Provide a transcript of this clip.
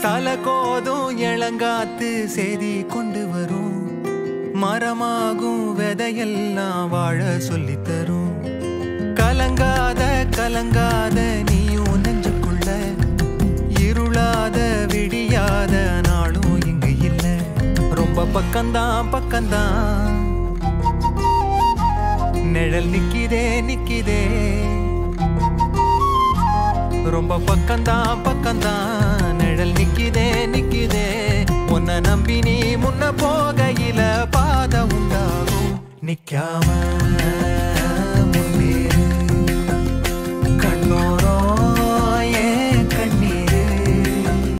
தலை கோதும் இளங்காத்து செய்தி கொண்டு வரும் மரமாகும் விதையெல்லாம் வாழ சொல்லித் தரும் கலங்காத கலங்காத நீயும் நெஞ்சுக்குள்ள இருளாத விடியாத நாளும் இங்கு இல்ல ரொம்ப பக்கம்தான் பக்கம்தான் நிழல் நிக்கிதே நிக்கிதே ரொம்ப பக்கம்தான் பக்கம்தான் நிழல் நிக்கிதே நிக்கிதே உன்னை நம்பி நீ முன்ன போகையில பாத உண்டாகும் நிக்காம